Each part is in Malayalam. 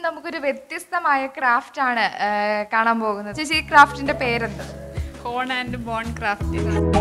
നമുക്കൊരു വ്യത്യസ്തമായ ക്രാഫ്റ്റ് ആണ് ആ, കാണാൻ പോകുന്നത് ചേച്ചി ഈ ക്രാഫ്റ്റിന്റെ പേരെന്ത് ഹോൺ ആൻഡ് ബോൺ ക്രാഫ്റ്റ്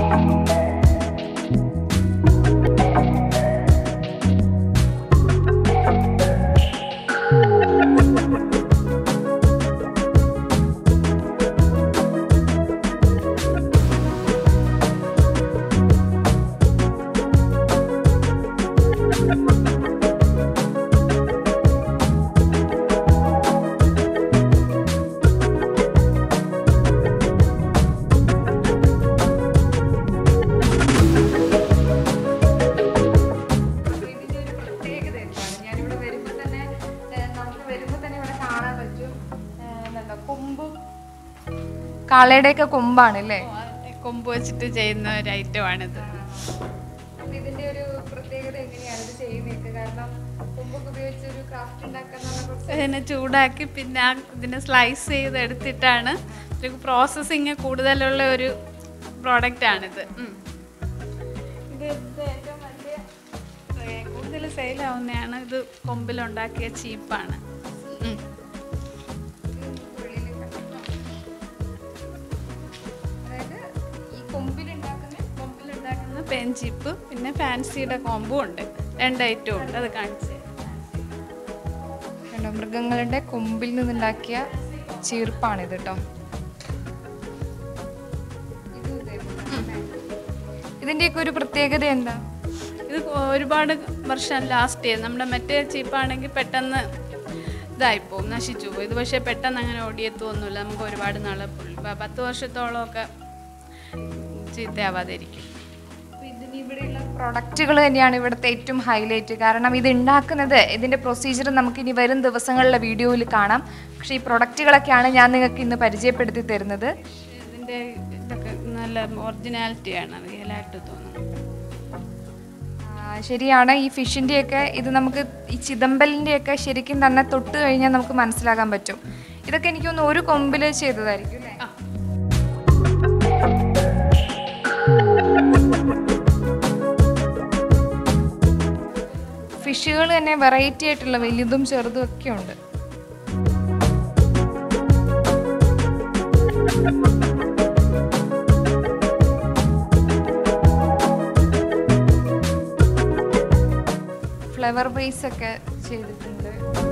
അപ്പൊ ഇതിന്റെ ഒരു പ്രത്യേകത എന്താണ് ഞാനിവിടെ വരുമ്പോ തന്നെ ഏ, നമുക്ക് വരുമ്പോ തന്നെ ഇവിടെ കാണാൻ പറ്റും ഏ, എന്തുണ്ടോ കൊമ്പും കാളയുടെ ഒക്കെ കൊമ്പാണ് അല്ലേ കൊമ്പ് വെച്ചിട്ട് ചെയ്യുന്ന ഒരു ഐറ്റമാണിത് അപ്പൊ ഇതിന്റെ ഒരു പ്രത്യേകത എങ്ങനെയാണ് ഇത് ചെയ്യുന്നത് കാരണം കൊമ്പൊക്കെ ഉപയോഗിച്ച് ഒരു ക്രാഫ്റ്റ് ഉണ്ടാക്കാൻ കുറച്ച് ഇതിനെ ചൂടാക്കി പിന്നെ ആ ഇതിനെ സ്ലൈസ് ചെയ്ത് എടുത്തിട്ടാണ് ഒരു പ്രോസസ്സിങ് കൂടുതലുള്ള ഒരു പ്രോഡക്റ്റാണിത് ഉം. ഇത് ഇത് ഏറ്റവും വലിയ ഏ, കൂടുതൽ സെയിലാവുന്നതാണ് ഇത് കൊമ്പിലുണ്ടാക്കിയ ചീപ്പാണ് ഉം. അതായത് ഈ കൊമ്പിലുണ്ടാക്കുന്ന കൊമ്പിലുണ്ടാക്കുന്ന പെൻ ചീപ്പ് പിന്നെ ഫാൻസിയുടെ കോമ്പും ഉണ്ട് രണ്ട് ഐറ്റവും ഉണ്ട് അത് കാണിച്ചു തരാം. കണ്ടോ മൃഗങ്ങളുടെ കൊമ്പിൽ നിന്നുണ്ടാക്കിയ ചീർപ്പാണിത് കേട്ടോ ഇതിന്റെയൊക്കെ ഒരു പ്രത്യേകത എന്താ ഇത് ഒരുപാട് വർഷം ലാസ്റ്റ് ചെയ്യും നമ്മുടെ മറ്റേ ചീപ്പാണെങ്കിൽ പെട്ടെന്ന് ഇതായിപ്പോവും നശിച്ചു പോകും ഇത് പക്ഷേ പെട്ടെന്ന് അങ്ങനെ ഓടിയെത്തൊന്നുമില്ല നമുക്ക് ഒരുപാട് നാൾ പത്ത് വർഷത്തോളമൊക്കെ ചീത്തയാവാതിരിക്കും ഇതിന് ഇവിടെയുള്ള പ്രൊഡക്റ്റുകൾ തന്നെയാണ് ഇവിടുത്തെ ഏറ്റവും ഹൈലൈറ്റ് കാരണം ഇത് ഉണ്ടാക്കുന്നത് ഇതിന്റെ പ്രൊസീജിയർ നമുക്ക് ഇനി വരും ദിവസങ്ങളിലെ വീഡിയോയിൽ കാണാം പക്ഷേ ഈ പ്രൊഡക്റ്റുകളൊക്കെയാണ് ഞാൻ നിങ്ങൾക്ക് ഇന്ന് പരിചയപ്പെടുത്തി തരുന്നത് ഇതിൻ്റെ ഇതൊക്കെ നല്ല ഒറിജിനാലിറ്റിയാണ് റിയലായിട്ട് തോന്നുന്നു ആ, ശരിയാണ് ഈ ഫിഷിൻ്റെയൊക്കെ ഇത് നമുക്ക് ഈ ചിദംബലിൻ്റെയൊക്കെ ശരിക്കും തന്നെ തൊട്ട് കഴിഞ്ഞാൽ നമുക്ക് മനസ്സിലാക്കാൻ പറ്റും ഇതൊക്കെ എനിക്ക് തോന്നുന്നു ഒരു കൊമ്പിൽ ചെയ്തതായിരിക്കും അല്ലേ ആ. ഫിഷുകൾ തന്നെ വെറൈറ്റി ആയിട്ടുള്ള വലുതും ചെറുതും ഒക്കെ ഉണ്ട് ഫ്ലവർ ബേസ് ഒക്കെ ചെയ്തിട്ടുണ്ട്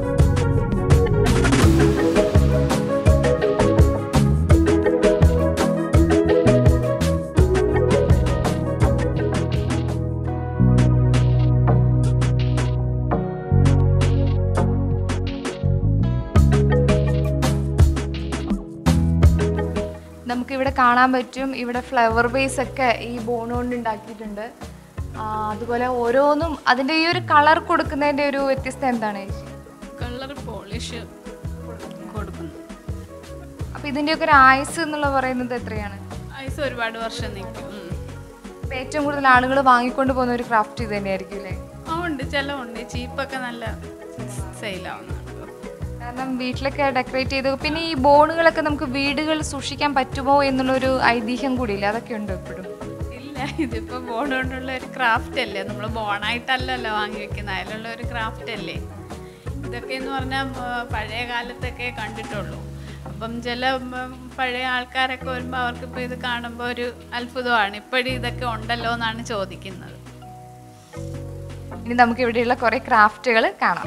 നമുക്കിവിടെ കാണാൻ പറ്റും ഇവിടെ ഫ്ലവർ ബേസ് ഒക്കെ ഈ ബോൺ കൊണ്ട് ഉണ്ടാക്കിയിട്ടുണ്ട് ആ, അതുപോലെ ഓരോന്നും അതിൻ്റെ ഈ ഒരു കളർ കൊടുക്കുന്നതിൻ്റെ ഒരു വ്യത്യസ്തത എന്താണ് ചേച്ചി കളർ പോളിഷ് കൊടുക്കുന്നു അപ്പോൾ ഇതിൻ്റെയൊക്കെ ഒരു ആയുസ് എന്നുള്ള പറയുന്നത് എത്രയാണ് ഐസ് ഒരുപാട് വർഷം നിൽക്കും ഉം. അപ്പോൾ ഏറ്റവും കൂടുതൽ ആളുകൾ വാങ്ങിക്കൊണ്ട് പോകുന്ന ഒരു ക്രാഫ്റ്റ് ഇത് തന്നെയായിരിക്കും അല്ലേ ആ ഉണ്ട് ചിലവുണ്ട് ചീപ്പൊക്കെ നല്ല സെയിലാവുന്നുണ്ട് കാരണം വീട്ടിലൊക്കെ ഡെക്കറേറ്റ് ചെയ്ത് പിന്നെ ഈ ബോണുകളൊക്കെ നമുക്ക് വീടുകളിൽ സൂക്ഷിക്കാൻ പറ്റുമോ എന്നുള്ളൊരു ഐതിഹ്യം കൂടിയില്ല അതൊക്കെ ഉണ്ട് എപ്പോഴും ഇല്ല ഇതിപ്പോ ബോൺ കൊണ്ടുള്ള ഒരു ക്രാഫ്റ്റ് അല്ലേ നമ്മൾ ബോണായിട്ടല്ലല്ലോ വാങ്ങി വെക്കുന്നത് അതിലുള്ള ഒരു ക്രാഫ്റ്റ് അല്ലേ ഇതൊക്കെ എന്ന് പറഞ്ഞാൽ പഴയ കാലത്തൊക്കെ കണ്ടിട്ടുള്ളൂ അപ്പം ചില ഉം, പഴയ ആൾക്കാരൊക്കെ വരുമ്പോൾ അവർക്കിപ്പോൾ ഇത് കാണുമ്പോൾ ഒരു അത്ഭുതമാണ് ഇപ്പോഴും ഇതൊക്കെ ഉണ്ടല്ലോ എന്നാണ് ചോദിക്കുന്നത് ഇനി നമുക്ക് ഇവിടെയുള്ള കുറേ ക്രാഫ്റ്റുകൾ കാണാം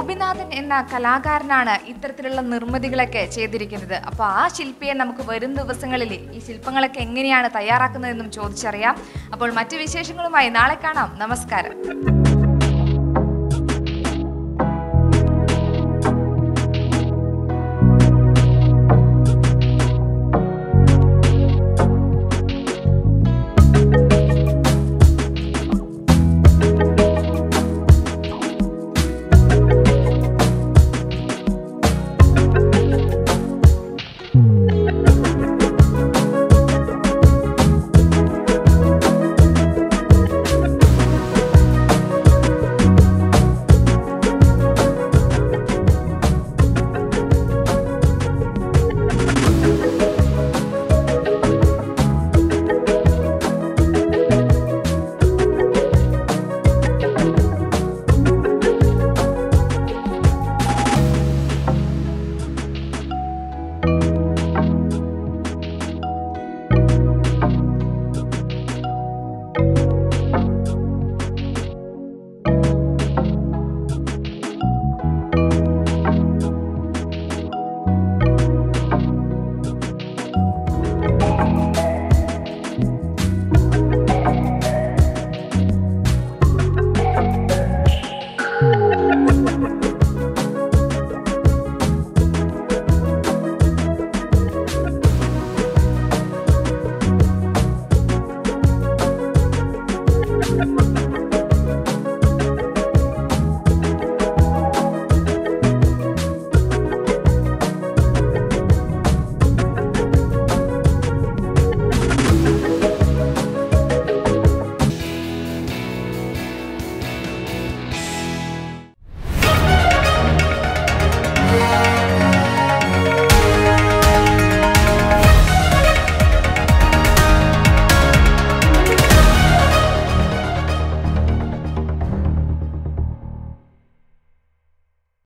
ഗോപിനാഥൻ എന്ന കലാകാരനാണ് ഇത്തരത്തിലുള്ള നിർമ്മിതികളൊക്കെ ചെയ്തിരിക്കുന്നത് അപ്പോൾ ആ ശില്പിയെ നമുക്ക് വരും ദിവസങ്ങളിൽ ഈ ശില്പങ്ങളൊക്കെ എങ്ങനെയാണ് തയ്യാറാക്കുന്നതെന്നും ചോദിച്ചറിയാം അപ്പോൾ മറ്റു വിശേഷങ്ങളുമായി നാളെ കാണാം നമസ്കാരം